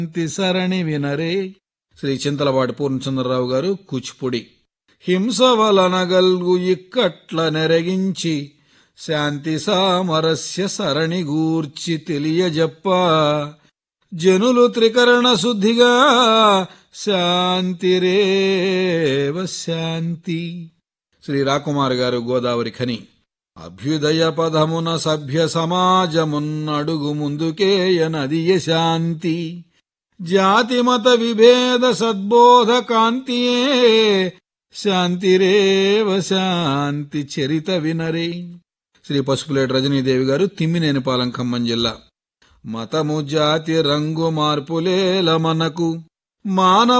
శాంతి సరణి వినరే శ్రీ చింతలవాడి పూర్ణచంద్రరావు గారు కూచిపూడి హింస వలన గల్గు ఇక్కట్ల నెరగించి శాంతి సామరస్య సరణి గూర్చి తెలియజెప్ప జనులు త్రికరణ శుద్ధిగా శాంతిరేవ శాంతి శ్రీ రాకుమార్ గారు గోదావరి ఖని అభ్యుదయ పదమున సభ్య సమాజమున్నడుగు ముందుకేయనదియ శాంతి జాతి మత విభేద సద్బోధ కాంతియే శాంతిరేవ శాంతి చరిత వినరే శ్రీ పసుపులేటి రజనీదేవి గారు తిమ్మినేనిపాలెం ఖమ్మం జిల్లా మతము జాతి రంగు మార్పులేల మనకు మానవ